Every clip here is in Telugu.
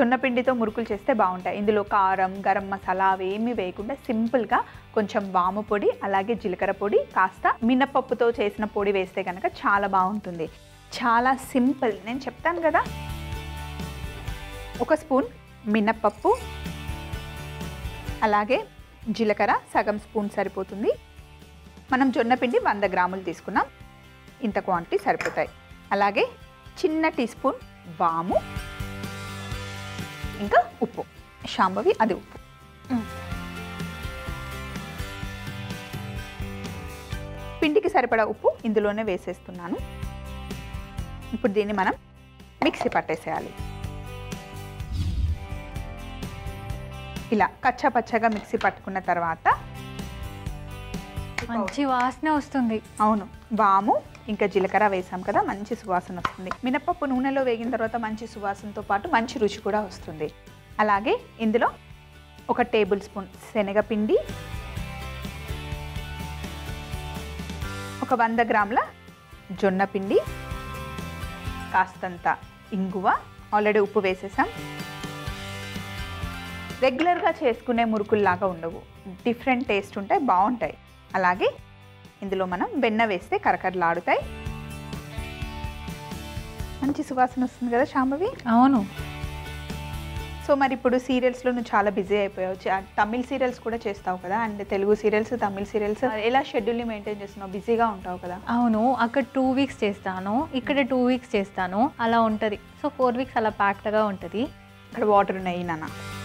జొన్న పిండితో మురుకులు చేస్తే బాగుంటాయి ఇందులో కారం గరం మసాలా అవి ఏమీ వేయకుండా సింపుల్గా కొంచెం వాము పొడి అలాగే జీలకర్ర పొడి కాస్త మినపప్పుతో చేసిన పొడి వేస్తే కనుక చాలా బాగుంటుంది చాలా సింపుల్ నేను చెప్తాను కదా ఒక స్పూన్ మినప్పప్పు అలాగే జీలకర్ర సగం స్పూన్ సరిపోతుంది మనం జొన్న పిండి వంద గ్రాములు తీసుకున్నాం ఇంత క్వాంటిటీ సరిపోతాయి అలాగే చిన్న టీ స్పూన్ వాము ఇంకా ఉప్పు శాంభవి అది ఉప్పు పిండికి సరిపడా ఉప్పు ఇందులోనే వేసేస్తున్నాను ఇప్పుడు దీన్ని మనం మిక్సీ పట్టేసేయాలి ఇలా కచ్చా పచ్చగా మిక్సీ పట్టుకున్న తర్వాత మంచి వాసన వస్తుంది అవును వాము ఇంకా జీలకర్ర వేసాం కదా మంచి సువాసన వస్తుంది మినపప్పు నూనెలో వేగిన తర్వాత మంచి సువాసనతో పాటు మంచి రుచి కూడా వస్తుంది అలాగే ఇందులో ఒక టేబుల్ స్పూన్ శనగపిండి ఒక వంద గ్రాముల జొన్న పిండి కాస్తంత ఇంగువ ఆల్రెడీ ఉప్పు వేసేసాం రెగ్యులర్గా చేసుకునే మురుకుల్లాగా ఉండవు డిఫరెంట్ టేస్ట్ ఉంటాయి బాగుంటాయి అలాగే ఇందులో మనం వెన్న వేస్తే కరకరలాడుతాయి మంచి సువాసన వస్తుంది కదా శాంభవి అవును సో మరి ఇప్పుడు సీరియల్స్లో నువ్వు చాలా బిజీ అయిపోయావు చా- తమిళ్ సీరియల్స్ కూడా చేస్తావు కదా and Telugu serials Tamil serials ఎలా షెడ్యూల్ని మెయింటైన్ చేస్తున్నావు బిజీగా ఉంటావు కదా అవును అక్కడ టూ వీక్స్ చేస్తాను ఇక్కడ టూ వీక్స్ చేస్తాను అలా ఉంటుంది సో ఫోర్ వీక్స్ అలా ప్యాక్డ్గా ఉంటుంది ఇక్కడ వాటర్ ఉన్నాయి నాన్న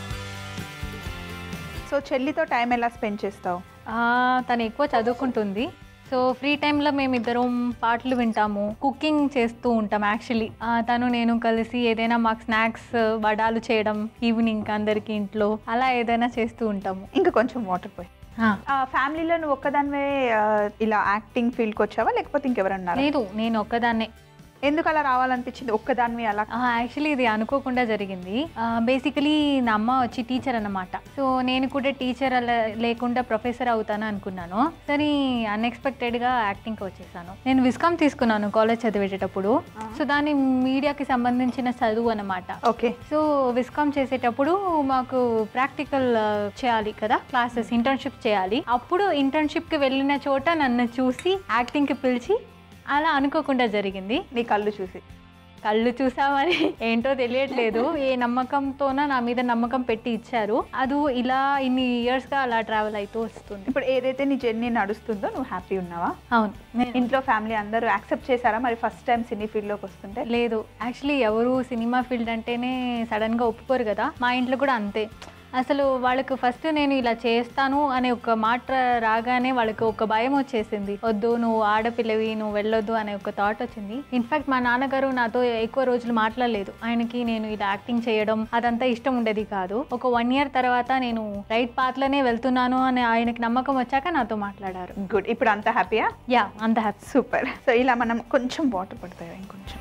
సో చెల్లితో టైం ఎలా స్పెండ్ చేస్తావు తను ఎక్కువ చదువుకుంటుంది సో ఫ్రీ టైంలో మేమిద్దరం పాటలు వింటాము కుకింగ్ చేస్తూ ఉంటాం యాక్చువల్లీ తను నేను కలిసి ఏదైనా మాకు స్నాక్స్ వడాలు చేయడం ఈవినింగ్ అందరికి ఇంట్లో అలా ఏదైనా చేస్తూ ఉంటాము ఇంకా కొంచెం వాటర్ పోయి ఆ, ఆ ఫ్యామిలీలో నువ్వు ఒక్కదానివే ఆ, ఇలా యాక్టింగ్ ఫీల్డ్కి వచ్చావా లేకపోతే ఇంకెవరన్నా లేదు నేను ఒక్కదాన్నే ఎందుకు అలా రావాలనిపించింది ఒక్కదానివి అలా యాక్చువల్లీ ఇది అనుకోకుండా జరిగింది బేసికలీ నా అమ్మ వచ్చి టీచర్ అన్నమాట సో నేను కూడా టీచర్ అలా లేకుండా ప్రొఫెసర్ అవుతాను అనుకున్నాను సరే అన్ఎక్స్పెక్టెడ్గా యాక్టింగ్కి వచ్చేసాను నేను విస్కామ్ తీసుకున్నాను కాలేజ్ చదివేటప్పుడు సో దాని మీడియాకి సంబంధించిన చదువు అన్నమాట ఓకే సో విస్కామ్ చేసేటప్పుడు మాకు ప్రాక్టికల్ చేయాలి కదా క్లాసెస్ ఇంటర్న్షిప్ చేయాలి అప్పుడు ఇంటర్న్షిప్కి వెళ్ళిన చోట నన్ను చూసి యాక్టింగ్కి పిలిచి అలా అనుకోకుండా జరిగింది నీ కళ్ళు చూసి కళ్ళు చూసామని ఏంటో తెలియట్లేదు ఏ నమ్మకంతోన నా మీద నమ్మకం పెట్టి ఇచ్చారు అది ఇలా ఇన్ని ఇయర్స్గా అలా ట్రావెల్ అవుతూ వస్తుంది ఇప్పుడు ఏదైతే నీ జర్నీ నడుస్తుందో నువ్వు హ్యాపీ ఉన్నావా అవును నేను ఇంట్లో ఫ్యామిలీ అందరూ యాక్సెప్ట్ చేశారా మరి ఫస్ట్ టైం సినీ ఫీల్డ్లోకి వస్తుంటే లేదు యాక్చువల్లీ ఎవరు సినిమా ఫీల్డ్ అంటేనే సడన్గా ఒప్పుకోరు కదా మా ఇంట్లో కూడా అంతే అసలు వాళ్ళకు ఫస్ట్ నేను ఇలా చేస్తాను అనే ఒక మాట రాగానే వాళ్ళకి ఒక భయం వచ్చేసింది వద్దు నువ్వు ఆడపిల్లవి నువ్వు వెళ్ళొద్దు అనే ఒక థాట్ వచ్చింది ఇన్ఫాక్ట్ మా నాన్నగారు నాతో ఎక్కువ రోజులు మాట్లాడలేదు ఆయనకి నేను ఇలా యాక్టింగ్ చేయడం అదంతా ఇష్టం ఉండేది కాదు ఒక వన్ ఇయర్ తర్వాత నేను రైట్ పాత్రలోనే వెళ్తున్నాను అని ఆయనకి నమ్మకం వచ్చాక నాతో మాట్లాడారు గుడ్ ఇప్పుడు అంత హ్యాపీయా యా అంత హ్యాపీ సూపర్ సో ఇలా మనం కొంచెం వాటర్ పడతాయి ఇంకొంచెం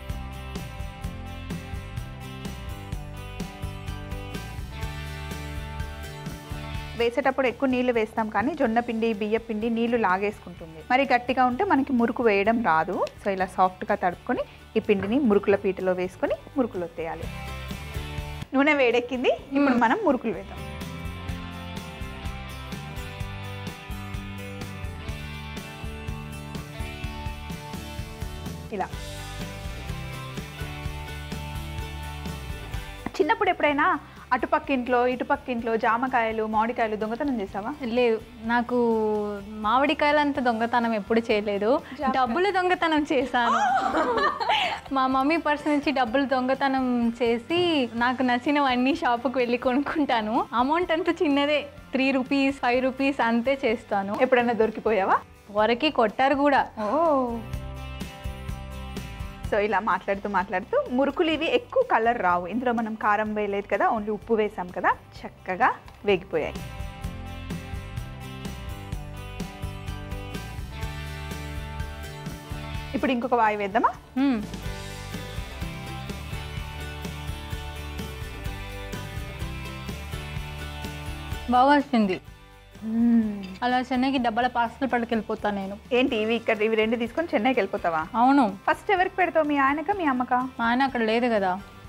వేసేటప్పుడు ఎక్కువ నీళ్లు వేస్తాం కానీ జొన్న పిండి బియ్య పిండి నీళ్లు లాగేసుకుంటుంది మరి గట్టిగా ఉంటే మనకి మురుకు వేయడం రాదు సో ఇలా సాఫ్ట్గా తడుపుకొని ఈ పిండిని మురుకుల పీటలో వేసుకొని మురుకులు ఒత్తేయాలి నూనె వేడెక్కింది ఇప్పుడు మనం మురుకులు వేద్దాం ఇలా చిన్నప్పుడు ఎప్పుడైనా అటుపక్క ఇంట్లో ఇటుపక్క ఇంట్లో జామకాయలు మామిడికాయలు దొంగతనం చేసావా లేదు నాకు మామిడికాయలంత దొంగతనం ఎప్పుడు చేయలేదు డబ్బులు దొంగతనం చేశాను మా మమ్మీ పర్స్ నుంచి డబ్బులు దొంగతనం చేసి నాకు నచ్చినవన్నీ షాపుకి వెళ్ళి కొనుక్కుంటాను అమౌంట్ అంత చిన్నదే త్రీ రూపీస్ ఫైవ్ రూపీస్ అంతే చేస్తాను ఎప్పుడైనా దొరికిపోయావా వరకి కొట్టారు కూడా ఓ సో ఇలా మాట్లాడుతూ మాట్లాడుతూ మురుకులు ఇవి ఎక్కువ కలర్ రావు ఇందులో మనం కారం వేయలేదు కదా ఓన్లీ ఉప్పు వేసాం కదా చక్కగా వేగిపోయాయి ఇప్పుడు ఇంకొక వాయి వేద్దామా మ్మ్. బాగా వచ్చింది అలా చెన్నైకి డబ్బాల పార్సల్ పట్టుకెళ్ళిపోతాను నేను ఏంటి ఇవి ఇక్కడ ఇవి రెండు తీసుకొని చెన్నైకి వెళ్ళిపోతావా అవును ఫస్ట్ ఎవరికి పెడతావు మీ ఆయనక మీ అమ్మక మా ఆయన అక్కడ లేదు కదా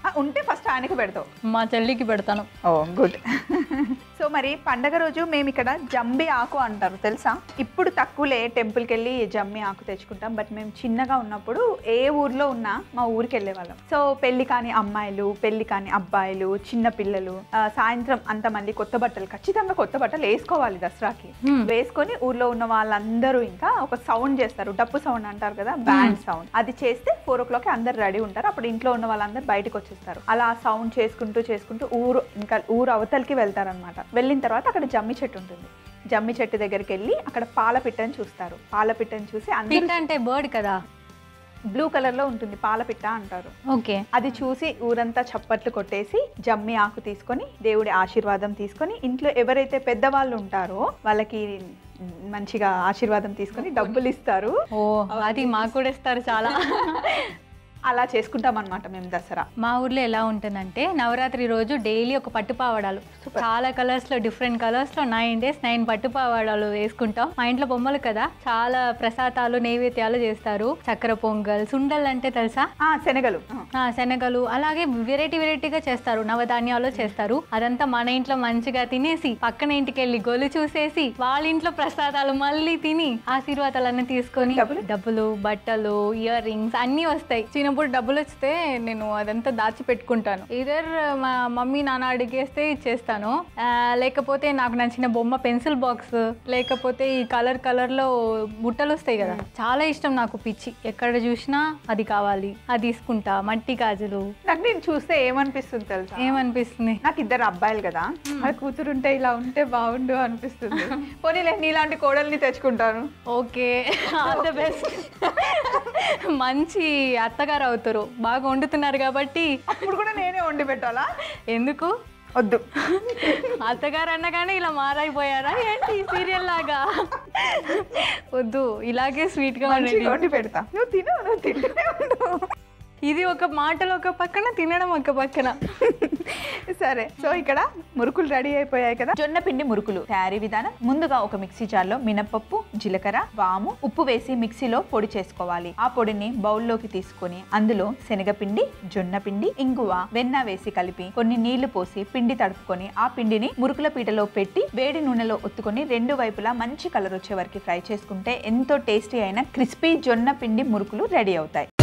ఆ, ఉంటే ఫస్ట్ ఆయనకి పెడతావు మా చెల్లికి పెడతాను ఓ గుడ్ సో మరి పండగ రోజు మేము ఇక్కడ జంబి ఆకు అంటారు తెలుసా ఇప్పుడు తక్కువలే టెంపుల్కి వెళ్ళి జమ్మి ఆకు తెచ్చుకుంటాం బట్ మేము చిన్నగా ఉన్నప్పుడు ఏ ఊర్లో ఉన్నా మా ఊరికి వెళ్ళేవాళ్ళం సో పెళ్లి కాని అమ్మాయిలు పెళ్లి కాని అబ్బాయిలు చిన్న పిల్లలు ఆ, సాయంత్రం అంతమంది కొత్త బట్టలు ఖచ్చితంగా కొత్త బట్టలు వేసుకోవాలి దసరాకి Hmm. వేసుకొని ఊర్లో ఉన్న వాళ్ళందరూ ఇంకా ఒక సౌండ్ చేస్తారు డప్పు సౌండ్ అంటారు కదా బ్యాండ్ సౌండ్ అది చేస్తే ఫోర్ ఓ క్లాక్ అందరు రెడీ ఉంటారు అప్పుడు ఇంట్లో ఉన్న వాళ్ళందరూ బయటకు వచ్చేస్తారు అలా సౌండ్ చేసుకుంటూ చేసుకుంటూ ఊరు ఇంకా ఊరు అవతలకి వెళ్తారనమాట వెళ్ళిన తర్వాత అక్కడ జమ్మి చెట్టు ఉంటుంది జమ్మి చెట్టు దగ్గరికి వెళ్ళి అక్కడ పాల పిట్టని చూస్తారు పాల పిట్టని చూసి అందరూ పిట్ అంటే బర్డ్ కదా బ్లూ కలర్ లో ఉంటుంది పాల పిట్ట అంటారు ఓకే అది చూసి ఊరంతా చప్పట్లు కొట్టేసి జమ్మి ఆకు తీసుకొని దేవుడి ఆశీర్వాదం తీసుకొని ఇంట్లో ఎవరైతే పెద్దవాళ్ళు ఉంటారో వాళ్ళకి మంచిగా ఆశీర్వాదం తీసుకొని డబ్బులు ఇస్తారు ఓ అది మాకు కూడా ఇస్తారు చాలా అలా చేసుకుంటాం అనమాట మేము దసరా మా ఊర్లో ఎలా ఉంటుందంటే నవరాత్రి రోజు డైలీ ఒక పట్టు పావడాలు చాలా కలర్స్ లో డిఫరెంట్ కలర్స్ లో నైన్ డేస్ నైన్ పట్టు పావడాలు వేసుకుంటాం మా ఇంట్లో బొమ్మలు కదా చాలా ప్రసాదాలు నైవేద్యాలు చేస్తారు చక్కెర పొంగల్ సుండల్ అంటే తెలుసా ఆ శనగలు ఆ. ఆ, శనగలు అలాగే వెరైటీ వెరైటీగా చేస్తారు నవధాన్యాలు చేస్తారు అదంతా మన ఇంట్లో మంచిగా తినేసి పక్కన ఇంటికి వెళ్ళి గొలు చూసేసి వాళ్ళ ఇంట్లో ప్రసాదాలు మళ్ళీ తిని ఆశీర్వాదాలన్నీ తీసుకొని డబ్బులు? డబ్బులు బట్టలు ఇయర్ రింగ్స్ అన్నీ వస్తాయి చిన్నప్పుడు డబ్బులు వస్తే నేను అదంతా దాచి పెట్టుకుంటాను ఇదర్ మా మమ్మీ నాన్న అడిగేస్తే ఇచ్చేస్తాను ఆ, లేకపోతే నాకు నచ్చిన బొమ్మ పెన్సిల్ బాక్స్ లేకపోతే ఈ కలర్ కలర్ లో బుట్టలు వస్తాయి కదా చాలా ఇష్టం నాకు పిచ్చి ఎక్కడ చూసినా అది కావాలి అది తీసుకుంటా మట్టి గాజులు నాకు నేను చూస్తే ఏమనిపిస్తుంది తెలుసా ఏమనిపిస్తుంది నాకు ఇద్దరు అబ్బాయిలు కదా మరి కూతురు ఉంటే ఇలా ఉంటే బాగుండు అనిపిస్తుంది పోనీలే నీలాంటి కోడల్ని తెచ్చుకుంటాను ఓకే ఆల్ ద బెస్ట్ మంచి అత్తగారు అవుతారు బాగా వండుతున్నారు కాబట్టి అప్పుడు కూడా నేనే వండి పెట్టాలా ఎందుకు వద్దు అత్తగారు అనగానే ఇలా మారైపోయారా ఏంటి సీరియల్ లాగా వద్దు ఇలాగే sweet గా మంచిగా ఉండండి వండి పెడతా నువ్వు తిను నువ్వు తింటూనే ఉండు ఇది ఒక మాటలు ఒక పక్కన తినడం ఒక పక్కన సరే సో ఇక్కడ మురుకులు రెడీ అయిపోయాయి కదా జొన్న పిండి మురుకులు తయారీ విధానం ముందుగా ఒక మిక్సీ జార్లో మినపప్పు జీలకర్ర వాము ఉప్పు వేసి మిక్సీలో పొడి చేసుకోవాలి ఆ పొడిని బౌల్లోకి తీసుకొని అందులో శనగపిండి జొన్న పిండి ఇంగువ వెన్న వేసి కలిపి కొన్ని నీళ్లు పోసి పిండి తడుపుకొని ఆ పిండిని మురుకుల పీటలో పెట్టి వేడి నూనెలో ఒత్తుకొని రెండు వైపులా మంచి కలర్ వచ్చే వరకు ఫ్రై చేసుకుంటే ఎంతో టేస్టీ అయిన క్రిస్పీ జొన్న పిండి మురుకులు రెడీ అవుతాయి